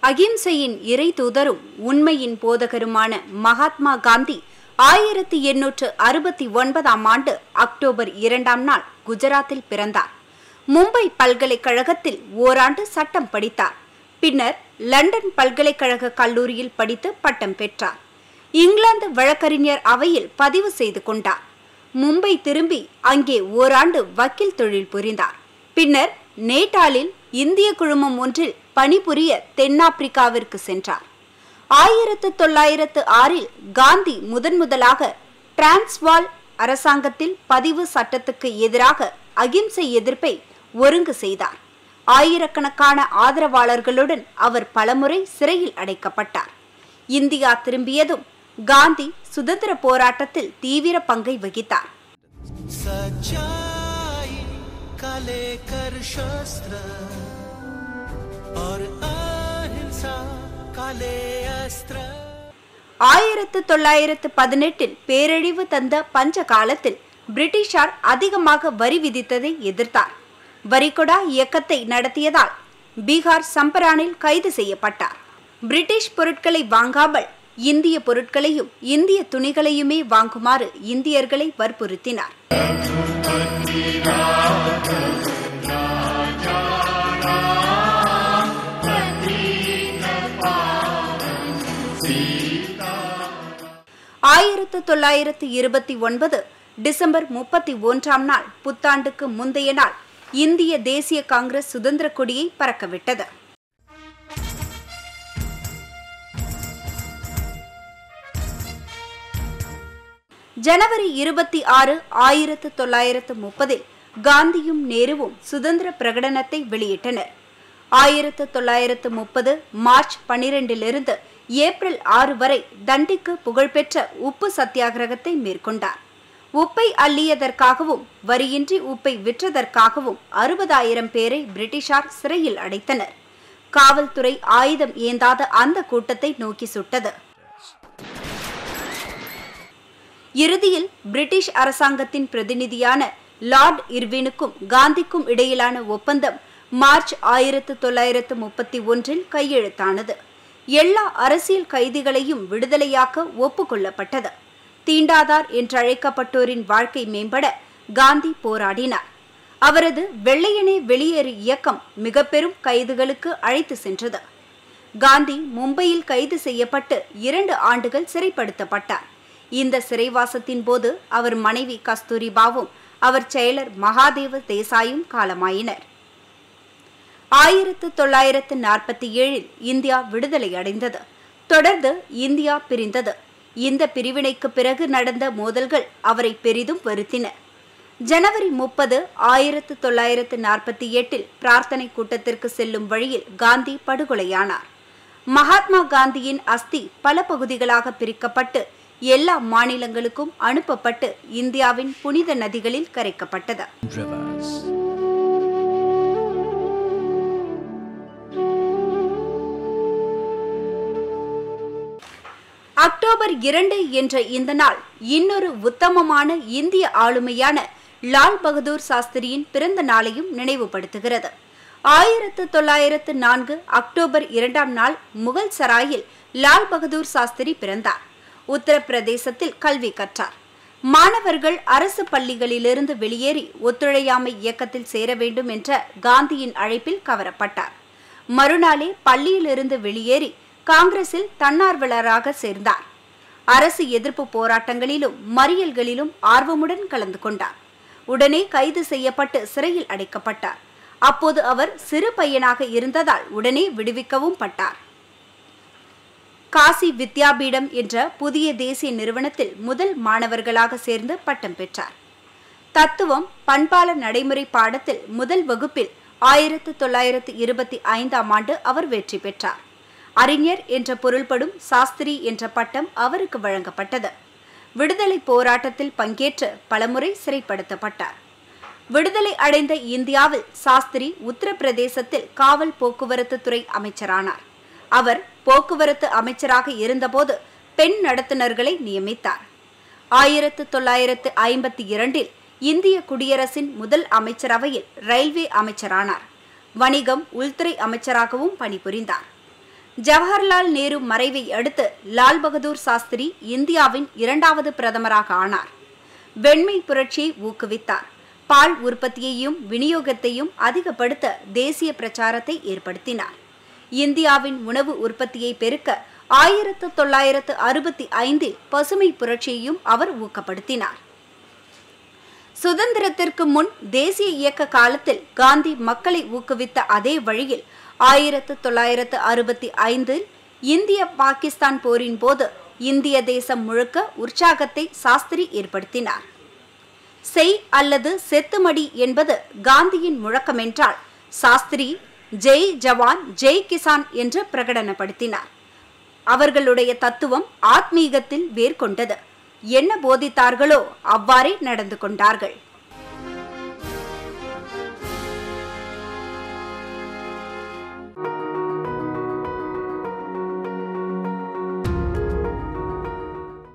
அகிம்சையின் இறை தூதரும் உண்மையின் போதகருமான மகாத்மா காந்தி ஆயிரத்தி எண்ணூற்று அறுபத்தி ஒன்பதாம் ஆண்டு அக்டோபர் இரண்டாம் நாள் குஜராத்தில் பிறந்தார் மும்பை பல்கலைக்கழகத்தில் ஓராண்டு சட்டம் படித்தார் பின்னர் லண்டன் பல்கலைக்கழக கல்லூரியில் படித்து பட்டம் பெற்றார் இங்கிலாந்து வழக்கறிஞர் அவையில் பதிவு செய்து கொண்டார் மும்பை திரும்பி அங்கே ஓராண்டு வக்கீல் தொழில் புரிந்தார் பின்னர் நேட்டாலில் இந்திய குழுமம் ஒன்றில் பணிபுரிய தென்னாப்பிரிக்காவிற்கு சென்றார் ஆயிரத்து தொள்ளாயிரத்து ஆறில் காந்தி முதன் முதலாக டிரான்ஸ்வால் அரசாங்கத்தில் பதிவு சட்டத்துக்கு எதிராக அகிம்சை எதிர்ப்பை ஒருங்கு செய்தார் ஆயிரக்கணக்கான ஆதரவாளர்களுடன் அவர் பலமுறை சிறையில் அடைக்கப்பட்டார் இந்தியா திரும்பியதும் காந்தி சுதந்திர போராட்டத்தில் தீவிர பங்கை வகித்தார் सच्चाई का लेकर शस्त्र और अहिंसा का ले अस्त्र ஆயிரத்து தொள்ளாயிரத்து பதினெட்டில் பேரழிவு தந்த பஞ்ச காலத்தில் பிரிட்டிஷார் அதிகமாக வரி விதித்ததை எதிர்த்தார் வரிகொடா இயக்கத்தை நடத்தியதால் பீகார் சம்பரானில் கைது செய்யப்பட்டார் பிரிட்டிஷ் பொருட்களை வாங்காமல் இந்திய பொருட்களையும் இந்திய துணிகளையுமே வாங்குமாறு இந்தியர்களை வற்புறுத்தினார் ஆயிரத்து தொள்ளாயிரத்து இருபத்தி ஒன்பது டிசம்பர் முப்பத்தி ஒன்றாம் நாள் புத்தாண்டுக்கு முந்தைய நாள் இந்திய தேசிய காங்கிரஸ் சுதந்திர கொடியை பறக்கவிட்டது ஜனவரி இருபத்தி ஆறு ஆயிரத்து தொள்ளாயிரத்து முப்பதில் காந்தியும் நேருவும் சுதந்திர பிரகடனத்தை வெளியிட்டனர் ஆயிரத்து தொள்ளாயிரத்து முப்பது மார்ச் பனிரெண்டிலிருந்து ஏப்ரல் ஆறு வரை தண்டிக்கு புகழ்பெற்ற உப்பு சத்தியாகிரகத்தை மேற்கொண்டார் உப்பை அள்ளியதற்காகவும் வரியின்றி உப்பை விற்றதற்காகவும் அறுபதாயிரம் பேரை பிரிட்டிஷார் சிறையில் அடைத்தனர் காவல்துறை ஆயுதம் ஏந்தாத அந்த கூட்டத்தை நோக்கி சுட்டது இறுதியில் பிரிட்டிஷ் அரசாங்கத்தின் பிரதிநிதியான லார்ட் இர்வினுக்கும் காந்திக்கும் இடையிலான ஒப்பந்தம் மார்ச் ஆயிரத்து தொள்ளாயிரத்து முப்பத்தி ஒன்றில் கையெழுத்தானது எல்லா அரசியல் கைதிகளையும் விடுதலையாக்க ஒப்புக்கொள்ளப்பட்டது தீண்டாதார் என்றழைக்கப்பட்டோரின் வாழ்க்கை மேம்பட காந்தி போராடினார் அவரது வெள்ளையனே வெளியேறு இயக்கம் மிக பெரும் கைதுகளுக்கு அழைத்து சென்றது காந்தி மும்பையில் கைது செய்யப்பட்டு இரண்டு ஆண்டுகள் சிறைப்படுத்தப்பட்டார் இந்த சிறைவாசத்தின் போது அவர் மனைவி கஸ்தூரிபாவும் அவர் செயலர் மகாதேவ தேசாயும் காலமாயினர் ஆயிரத்து தொள்ளாயிரத்து நாற்பத்தி ஏழில் இந்தியா விடுதலை அடைந்தது தொடர்ந்து இந்தியா பிரிந்தது இந்த பிரிவினைக்கு பிறகு நடந்த மோதல்கள் அவரை பெரிதும் வருத்தின ஜனவரி முப்பது ஆயிரத்து தொள்ளாயிரத்து நாற்பத்தி எட்டில் பிரார்த்தனை கூட்டத்திற்கு செல்லும் வழியில் காந்தி படுகொலையானார் மகாத்மா காந்தியின் அஸ்தி பல பகுதிகளாக பிரிக்கப்பட்டு எல்லா மாநிலங்களுக்கும் அனுப்பப்பட்டு இந்தியாவின் புனித நதிகளில் கரைக்கப்பட்டது rivers. அக்டோபர் இரண்டு என்ற இந்த நாள் இன்னொரு உத்தமமான இந்திய ஆளுமையான லால் பகதூர் சாஸ்திரியின் பிறந்த நாளையும் நினைவுபடுத்துகிறது ஆயிரத்து தொள்ளாயிரத்து நான்கு அக்டோபர் இரண்டாம் நாள் முகல் சராயில் லால் பகதூர் சாஸ்திரி பிறந்தார் உத்தரப்பிரதேசத்தில் கல்வி கற்றார் மாணவர்கள் அரசு பள்ளிகளிலிருந்து வெளியேறி ஒத்துழையாமை இயக்கத்தில் சேர வேண்டும் என்ற காந்தியின் அழைப்பில் கவரப்பட்டார் மறுநாளே பள்ளியிலிருந்து வெளியேறி காங்கிரசில் தன்னார்வலராக சேர்ந்தார் அரசு எதிர்ப்பு போராட்டங்களிலும் மறியல்களிலும் ஆர்வமுடன் கலந்து கொண்டார் உடனே கைது செய்யப்பட்டு சிறையில் அடைக்கப்பட்டார் அப்போது அவர் சிறு பையனாக இருந்ததால் உடனே விடுவிக்கவும் பட்டார் காசி வித்யாபீடம் என்ற புதிய தேசிய நிறுவனத்தில் முதல் மாணவர்களாக சேர்ந்து பட்டம் பெற்றார் தத்துவம் பண்பால நடைமுறை பாடத்தில் முதல் வகுப்பில் ஆயிரத்து தொள்ளாயிரத்து இருபத்தி ஐந்தாம் ஆண்டு அவர் வெற்றி பெற்றார் அறிஞர் என்ற பொருள்படும் சாஸ்திரி என்ற பட்டம் அவருக்கு வழங்கப்பட்டது விடுதலை போராட்டத்தில் பங்கேற்று பலமுறை சிறைப்படுத்தப்பட்டார் விடுதலை அடைந்த இந்தியாவில் சாஸ்திரி உத்தரப்பிரதேசத்தில் காவல் போக்குவரத்து துறை அமைச்சரானார் அவர் போக்குவரத்து அமைச்சராக இருந்தபோது பெண் நடத்துனர்களை நியமித்தார் ஆயிரத்து தொள்ளாயிரத்து ஐம்பத்தி இரண்டில் இந்திய குடியரசின் முதல் அமைச்சரவையில் ரயில்வே அமைச்சரானார் வணிகம் உள்துறை அமைச்சராகவும் பணிபுரிந்தார் ஜவஹர்லால் நேரு மறைவை அடுத்து லால் பகதூர் சாஸ்திரி இந்தியாவின் இரண்டாவது பிரதமராக ஆனார் வெண்மை புரட்சியை ஊக்குவித்தார் பால் உற்பத்தியையும் விநியோகத்தையும் அதிகப்படுத்த தேசிய பிரச்சாரத்தை ஏற்படுத்தினார் இந்தியாவின் உணவு உற்பத்தியை பெருக்க ஆயிரத்து தொள்ளாயிரத்து அறுபத்தி ஐந்தில் பசுமை புரட்சியையும் அவர் ஊக்கப்படுத்தினார் சுதந்திரத்திற்கு முன் தேசிய இயக்க காலத்தில் காந்தி மக்களை ஊக்குவித்த அதே வழியில் ஆயிரத்து தொள்ளாயிரத்து அறுபத்தி ஐந்தில் இந்திய பாகிஸ்தான் போரின் போது இந்திய தேசம் முழுக்க உற்சாகத்தை சாஸ்திரி ஏற்படுத்தினார் செய் அல்லது செத்துமடி என்பது காந்தியின் முழக்கமென்றால் சாஸ்திரி ஜெய் ஜவான் ஜெய் கிசான் என்று பிரகடனப்படுத்தினார் அவர்களுடைய தத்துவம் ஆத்மீகத்தில் வேர்கொண்டது என்ன போதித்தார்களோ அவ்வாறே நடந்து கொண்டார்கள்